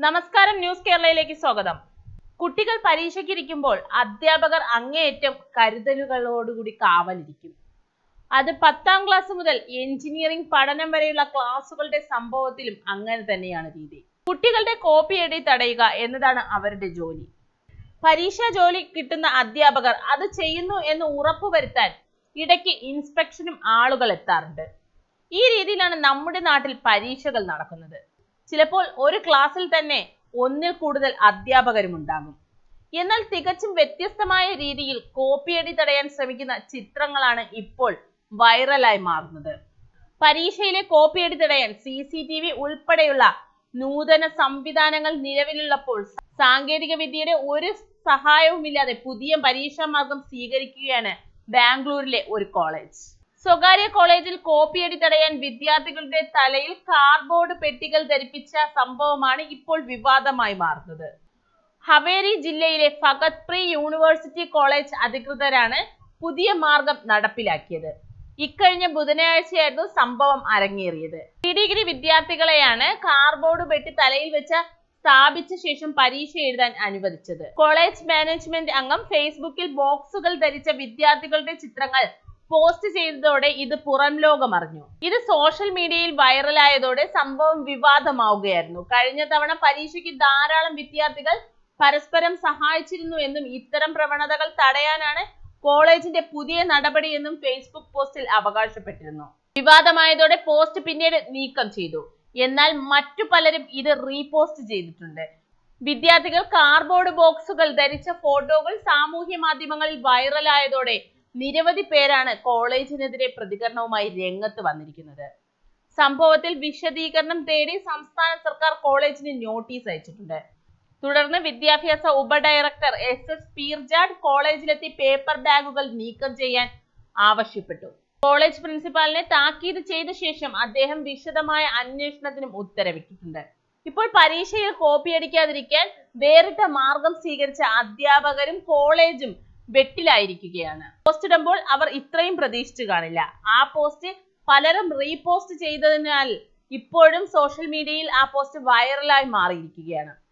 നമസ്കാരം ന്യൂസ് കേരളയിലേക്ക് സ്വാഗതം കുട്ടികൾ പരീക്ഷയ്ക്കിരിക്കുമ്പോൾ അധ്യാപകർ അങ്ങേയറ്റം കരുതലുകളോടുകൂടി കാവലിരിക്കും അത് പത്താം ക്ലാസ് മുതൽ എഞ്ചിനീയറിംഗ് പഠനം വരെയുള്ള ക്ലാസുകളുടെ സംഭവത്തിലും അങ്ങനെ തന്നെയാണ് രീതി കുട്ടികളുടെ കോപ്പി എഴുതി തടയുക എന്നതാണ് അവരുടെ ജോലി പരീക്ഷാ ജോലി കിട്ടുന്ന അധ്യാപകർ അത് ചെയ്യുന്നു എന്ന് ഉറപ്പുവരുത്താൻ ഇടയ്ക്ക് ഇൻസ്പെക്ഷനും ആളുകൾ എത്താറുണ്ട് ഈ രീതിയിലാണ് നമ്മുടെ നാട്ടിൽ പരീക്ഷകൾ നടക്കുന്നത് ചിലപ്പോൾ ഒരു ക്ലാസ്സിൽ തന്നെ ഒന്നിൽ കൂടുതൽ അധ്യാപകരും ഉണ്ടാകും എന്നാൽ തികച്ചും വ്യത്യസ്തമായ രീതിയിൽ കോപ്പിയടി തടയാൻ ശ്രമിക്കുന്ന ചിത്രങ്ങളാണ് ഇപ്പോൾ വൈറലായി മാറുന്നത് പരീക്ഷയിലെ കോപ്പിയടി തടയാൻ സി സി ടി വി ഉൾപ്പെടെയുള്ള നൂതന സംവിധാനങ്ങൾ നിലവിലുള്ളപ്പോൾ സാങ്കേതിക വിദ്യയുടെ ഒരു സഹായവുമില്ലാതെ പുതിയ പരീക്ഷാ മാർഗം സ്വീകരിക്കുകയാണ് ബാംഗ്ലൂരിലെ ഒരു കോളേജ് സ്വകാര്യ കോളേജിൽ കോപ്പിയടി തടയാൻ വിദ്യാർത്ഥികളുടെ തലയിൽ കാർഡ്ബോർഡ് പെട്ടികൾ ധരിപ്പിച്ച സംഭവമാണ് ഇപ്പോൾ വിവാദമായി മാറുന്നത് ഹവേരി ജില്ലയിലെ ഫഗത് പ്രി യൂണിവേഴ്സിറ്റി കോളേജ് അധികൃതരാണ് പുതിയ മാർഗം നടപ്പിലാക്കിയത് ഇക്കഴിഞ്ഞ ബുധനാഴ്ചയായിരുന്നു സംഭവം അരങ്ങേറിയത് പ്രീ ഡിഗ്രി വിദ്യാർത്ഥികളെയാണ് കാർഡ്ബോർഡ് പെട്ടി തലയിൽ വെച്ച സ്ഥാപിച്ച ശേഷം പരീക്ഷ എഴുതാൻ അനുവദിച്ചത് കോളേജ് മാനേജ്മെന്റ് അംഗം ഫേസ്ബുക്കിൽ ബോക്സുകൾ ധരിച്ച വിദ്യാർത്ഥികളുടെ ചിത്രങ്ങൾ പോസ്റ്റ് ചെയ്തതോടെ ഇത് പുറം ലോകം അറിഞ്ഞു ഇത് സോഷ്യൽ മീഡിയയിൽ വൈറലായതോടെ സംഭവം വിവാദമാവുകയായിരുന്നു കഴിഞ്ഞ തവണ പരീക്ഷയ്ക്ക് ധാരാളം വിദ്യാർത്ഥികൾ പരസ്പരം സഹായിച്ചിരുന്നു എന്നും ഇത്തരം പ്രവണതകൾ തടയാനാണ് കോളേജിന്റെ പുതിയ നടപടിയെന്നും ഫേസ്ബുക്ക് പോസ്റ്റിൽ അവകാശപ്പെട്ടിരുന്നു വിവാദമായതോടെ പോസ്റ്റ് പിന്നീട് നീക്കം ചെയ്തു എന്നാൽ മറ്റു പലരും ഇത് റീപോസ്റ്റ് ചെയ്തിട്ടുണ്ട് വിദ്യാർത്ഥികൾ കാർഡ്ബോർഡ് ബോക്സുകൾ ധരിച്ച ഫോട്ടോകൾ സാമൂഹ്യ മാധ്യമങ്ങളിൽ വൈറലായതോടെ നിരവധി പേരാണ് കോളേജിനെതിരെ പ്രതികരണവുമായി രംഗത്ത് വന്നിരിക്കുന്നത് സംഭവത്തിൽ വിശദീകരണം തേടി സംസ്ഥാന സർക്കാർ കോളേജിന് നോട്ടീസ് അയച്ചിട്ടുണ്ട് തുടർന്ന് വിദ്യാഭ്യാസ ഉപഡയറക്ടർ എസ് എസ് പീർജാഡ് കോളേജിലെത്തി പേപ്പർ ബാഗുകൾ നീക്കം ചെയ്യാൻ ആവശ്യപ്പെട്ടു കോളേജ് പ്രിൻസിപ്പാലിനെ താക്കീത് ചെയ്ത ശേഷം അദ്ദേഹം വിശദമായ അന്വേഷണത്തിനും ഉത്തരവിട്ടിട്ടുണ്ട് ഇപ്പോൾ പരീക്ഷയിൽ കോപ്പിയടിക്കാതിരിക്കാൻ വേറിട്ട മാർഗം സ്വീകരിച്ച അധ്യാപകരും കോളേജും വെട്ടിലായിരിക്കുകയാണ് പോസ്റ്റ് ഇടുമ്പോൾ അവർ ഇത്രയും പ്രതീക്ഷിച്ചു കാണില്ല ആ പോസ്റ്റ് പലരും റീപോസ്റ്റ് ചെയ്തതിനാൽ ഇപ്പോഴും സോഷ്യൽ മീഡിയയിൽ ആ പോസ്റ്റ് വൈറലായി മാറിയിരിക്കുകയാണ്